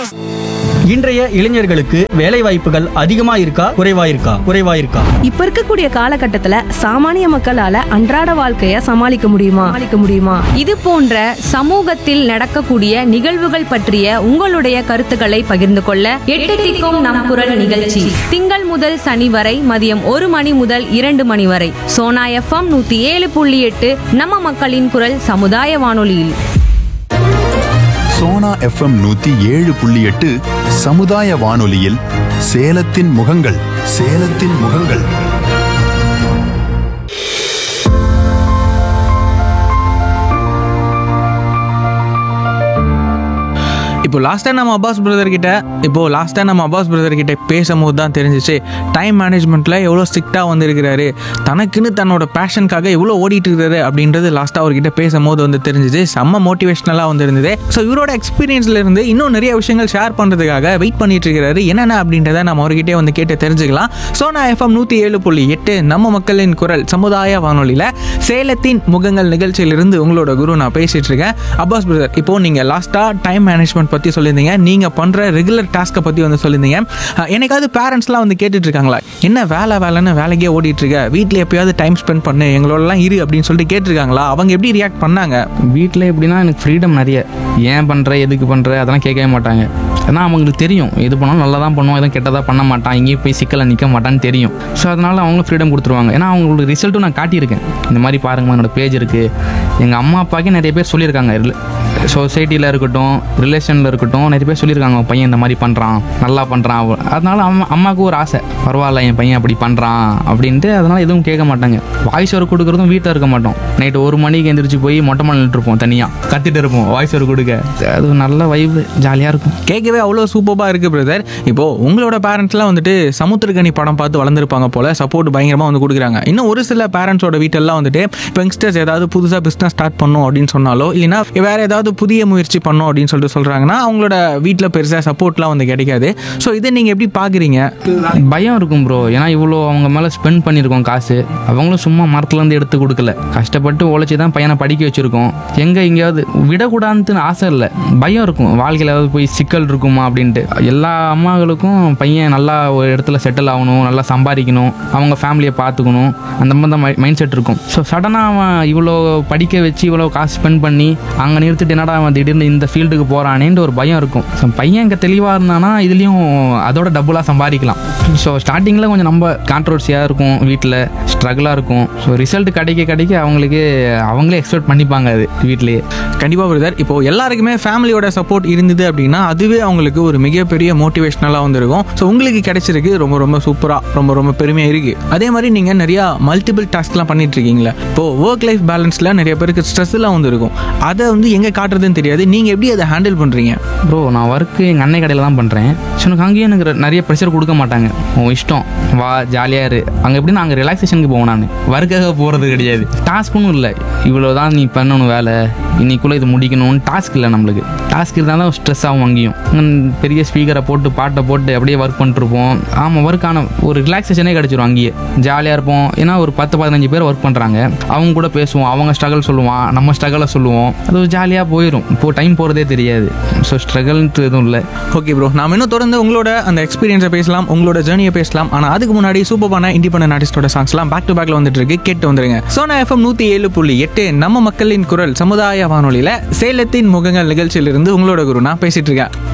இன்றைய இளைஞர்களுக்கு வேலை வாய்ப்புகள் அதிகமா இருக்கா குறைவா இருக்கா குறைவா இருக்கா இப்ப இருக்கக்கூடிய காலகட்டத்துல சாமானிய மக்களால அன்றாட வாழ்க்கைய சமாளிக்க முடியுமா சமாளிக்க முடியுமா இது போன்ற சமூகத்தில் நடக்கக்கூடிய நிகழ்வுகள் பற்றிய உங்களுடைய கருத்துக்களை பகிர்ந்து கொள்ள எட்டு திக்கும் நம் குரல் நிகழ்ச்சி திங்கள் முதல் சனி வரை மதியம் ஒரு மணி முதல் இரண்டு மணி வரை சோனா எஃப்எம் நூத்தி ஏழு புள்ளி எட்டு நம்ம மக்களின் குரல் சமுதாய வானொலியில் சோனா எஃப்எம் நூத்தி ஏழு புள்ளி எட்டு சமுதாய வானொலியில் சேலத்தின் முகங்கள் சேலத்தின் முகங்கள் இப்போ லாஸ்ட்டாக நம்ம அப்பாஸ் பிரதர் கிட்ட இப்போ லாஸ்ட்டாக நம்ம அப்பாஸ் பிரதர் கிட்ட பேசும்போது தான் தெரிஞ்சிச்சு டைம் மேனேஜ்மெண்ட்டில் எவ்வளோ ஸ்ட்ரிக்டாக வந்திருக்கிறாரு தனக்குன்னு தன்னோட பேஷனுக்காக எவ்வளோ ஓடிட்டு இருக்காரு அப்படின்றது லாஸ்ட்டாக அவர்கிட்ட பேசும்போது வந்து தெரிஞ்சிச்சு செம்ம மோட்டிவேஷனலாக வந்திருந்தது ஸோ இவரோட எக்ஸ்பீரியன்ஸ்ல இருந்து இன்னும் நிறைய விஷயங்கள் ஷேர் பண்ணுறதுக்காக வெயிட் பண்ணிட்டு இருக்காரு என்னென்ன அப்படின்றத நம்ம அவர்கிட்டே வந்து கேட்டு தெரிஞ்சுக்கலாம் சோனா எஃப்எம் நூற்றி ஏழு புள்ளி எட்டு நம்ம மக்களின் குரல் சமுதாய வானொலியில் சேலத்தின் முகங்கள் நிகழ்ச்சியிலிருந்து உங்களோட குரு நான் பேசிட்டு இருக்கேன் அப்பாஸ் பிரதர் இப்போ நீங்கள் லாஸ்ட்டாக டைம் மேனேஜ்மெண்ட் பற்றி சொல்லியிருந்தீங்க நீங்கள் பண்ணுற ரெகுலர் டாஸ்க்கை பற்றி வந்து சொல்லியிருந்தீங்க அஹ், என்னைக்காவது பேரண்ட்ஸ்லாம் வந்து கேட்டுட்டு இருக்காங்களா என்ன வேலை வேலைன்னு வேலைக்கே ஓடிட்டு இருக்க வீட்டில் எப்பயாவது டைம் ஸ்பெண்ட் பண்ணு எங்களோடலாம் இரு அப்படின்னு சொல்லிட்டு கேட்டிருக்காங்களா அவங்க எப்படி ரியாக்ட் பண்ணாங்க வீட்டில் எப்படின்னா எனக்கு ஃப்ரீடம் நிறைய ஏன் பண்ணுற எதுக்கு பண்ணுற அதெல்லாம் கேட்கவே மாட்டாங்க ஏன்னா அவங்களுக்கு தெரியும் எது பண்ணாலும் நல்லா தான் பண்ணுவோம் எதுவும் கெட்டதாக பண்ண மாட்டான் எங்கேயும் போய் சிக்கலில் நிற்க மாட்டான்னு தெரியும் ஸோ அதனால் அவங்களும் ஃப்ரீடம் கொடுத்துருவாங்க ஏன்னா அவங்களுக்கு ரிசல்ட்டும் நான் காட்டியிருக்கேன் இந்த மாதிரி பாருங்கம்மா என்னோட பேஜ் இருக்குது எங்கள் அம்மா அப்பாக்கே நிறைய பேர் சொல்லியிருக்காங்க சொசைட்டியில் இருக்கட்டும் ரிலேஷனில் இருக்கட்டும் நிறைய பேர் சொல்லியிருக்காங்க உன் பையன் இந்த மாதிரி பண்ணுறான் நல்லா பண்ணுறான் அதனால அம்மா அம்மாவுக்கு ஒரு ஆசை பரவாயில்ல என் பையன் அப்படி பண்ணுறான் அப்படின்ட்டு அதனால் எதுவும் கேட்க மாட்டாங்க வாய்ஸ் ஓவர் கொடுக்குறதும் வீட்டில் இருக்க மாட்டோம் நைட்டு ஒரு மணிக்கு எந்திரிச்சு போய் மொட்டை மலை இருப்போம் தனியாக கத்திட்டு இருப்போம் வாய்ஸ் ஓவர் கொடுக்க அது ஒரு நல்ல வைப்பு ஜாலியாக இருக்கும் கேட்கவே அவ்வளோ சூப்பராக இருக்குது பிரதர் இப்போ உங்களோட பேரண்ட்ஸ்லாம் வந்துட்டு சமுத்திரகனி படம் பார்த்து வளர்ந்துருப்பாங்க போல சப்போர்ட் பயங்கரமாக வந்து கொடுக்குறாங்க இன்னும் ஒரு சில பேரண்ட்ஸோட வீட்டெல்லாம் வந்துட்டு இப்போ யங்ஸ்டர்ஸ் ஏதாவது புதுசாக பிஸ்னஸ் ஸ்டார்ட் பண்ணணும் அப்படின்னு சொன்னாலோ இல்லைனா வேற ஏதாவது புதிய முயற்சி பண்ணணும் அப்படின்னு சொல்லிட்டு சொல்கிறாங்கன்னா அவங்களோட வீட்டில் பெருசாக சப்போர்ட்லாம் வந்து கிடைக்காது ஸோ இதை நீங்கள் எப்படி பார்க்குறீங்க பயம் இருக்கும் ப்ரோ ஏன்னா இவ்வளோ அவங்க மேலே ஸ்பெண்ட் பண்ணியிருக்கோம் காசு அவங்களும் சும்மா மரத்துலேருந்து எடுத்து கொடுக்கல கஷ்டப்பட்டு உழைச்சி தான் பையனை படிக்க வச்சுருக்கோம் எங்கே எங்கேயாவது விடக்கூடாதுன்னு ஆசை இல்லை பயம் இருக்கும் வாழ்க்கையில் ஏதாவது போய் சிக்கல் இருக்குமா அப்படின்ட்டு எல்லா அம்மாங்களுக்கும் பையன் நல்லா ஒரு இடத்துல செட்டில் ஆகணும் நல்லா சம்பாதிக்கணும் அவங்க ஃபேமிலியை பார்த்துக்கணும் அந்த மாதிரி தான் மைண்ட் செட் இருக்கும் ஸோ சடனாக அவன் இவ்வளோ படிக்க வச்சு இவ்வளோ காசு ஸ்பெண்ட் பண்ணி அங்கே நிறுத்திட்டு என்னடா அவன் திடீர்னு இந்த ஃபீல்டுக்கு போகிறானேன்ற ஒரு பயம் இருக்கும் ஸோ பையன் இங்கே தெளிவாக இருந்தானா இதுலேயும் அதோட டபுளாக சம்பாதிக்கலாம் ஸோ ஸ்டார்டிங்கில் கொஞ்சம் நம்ம கான்ட்ரவர்சியாக இருக்கும் வீட்டில் ஸ்ட்ரகிளாக இருக்கும் ஸோ ரிசல்ட் கிடைக்க கிடைக்க அவங்களுக்கு அவங்களே எக்ஸ்பெக்ட் பண்ணிப்பாங்க அது வீட்லேயே கண்டிப்பாக பிரதர் இப்போ எல்லாருக்குமே ஃபேமிலியோட சப்போர்ட் இருந்தது அப்படின்னா அதுவே அவங்களுக்கு ஒரு மிகப்பெரிய மோட்டிவேஷனலாக வந்திருக்கும் ஸோ உங்களுக்கு கிடைச்சிருக்கு ரொம்ப ரொம்ப சூப்பராக ரொம்ப ரொம்ப பெருமையாக இருக்குது அதே மாதிரி நீங்கள் நிறையா மல்டிபிள் டாஸ்க்லாம் பண்ணிட்டு இருக்கீங்களா இப்போ ஒர்க் லைஃப் பேலன்ஸில் நிறைய பேருக்கு ஸ்ட்ரெஸ்லாம் வந்து இருக்கும் அதை வந்து எங்கே காட்டுறதுன்னு தெரியாது நீங்கள் எப்படி அதை ஹேண்டில் பண்ணுறீங்க ப்ரோ நான் ஒர்க்கு எங்கள் அன்னை கடையில் தான் பண்ணுறேன் ஸோ எனக்கு அங்கேயும் எனக்கு ரெ- நிறைய ப்ரெஷர் கொடுக்க மாட்டாங்க உன் இஷ்டம் வா ஜாலியாக இரு அங்கே எப்படி அங்கே ரிலாக்ஸேஷனுக்கு போவேன் நான் ஒர்க்காக போகிறது கிடையாது டாஸ்க்குன்னு இல்லை இவ்வளோ தான் நீ பண்ணணும் வேலை இன்னைக்குள்ளே இது முடிக்கணும்னு டாஸ்க் இல்லை நம்மளுக்கு டாஸ்க் இருந்தால் தான் ஸ்ட்ரெஸ் ஆகும் அங்கேயும் உம், பெரிய ஸ்பீக்கரை போட்டு பாட்டை போட்டு அப்படியே ஒர்க் பண்ணிட்டுருப்போம் ஆமாம் ஒர்க்கான ஒரு ரிலாக்ஸேஷனே கிடச்சிரும் அங்கேயே ஜாலியாக இருப்போம் ஏன்னா ஒரு பத்து பதினஞ்சு பேர் ஒர்க் பண்ணுறாங்க அவங்க கூட பேசுவோம் அவங்க ஸ்ட்ரகிள் சொல்லுவான் நம்ம ஸ்ட்ரகிளை சொல்லுவோம் அது ஜாலியாக போயிடும் இப்போ டைம் போகிறதே தெரியாது ஸோ ஸ்ட்ரகிள்ன்ட்டு எதுவும் இல்லை ஓகே ப்ரோ நாம இன்னும் தொடர்ந்து உங்களோட அந்த எக்ஸ்பீரியன்ஸை பேசலாம் உங்களோட ஜேர்னியை பேசலாம் ஆனால் அதுக்கு முன்னாடி சூப்பரான இண்டிபெண்டன்ட் ஆர்டிஸ்டோட சாங்ஸ்லாம் பேக் டு பேக்ல வந்துட்டு இருக்கு கேட்டு வந்துருங்க சோனா எஃப்எம் நூற்றி ஏழு புள்ளி எட்டு நம்ம மக்களின் குரல் சமுதாய வானொலியில் சேலத்தின் முகங்கள் நிகழ்ச்சியிலிருந்து உங்களோட குரு நான் பேசிட்டு இருக்கேன்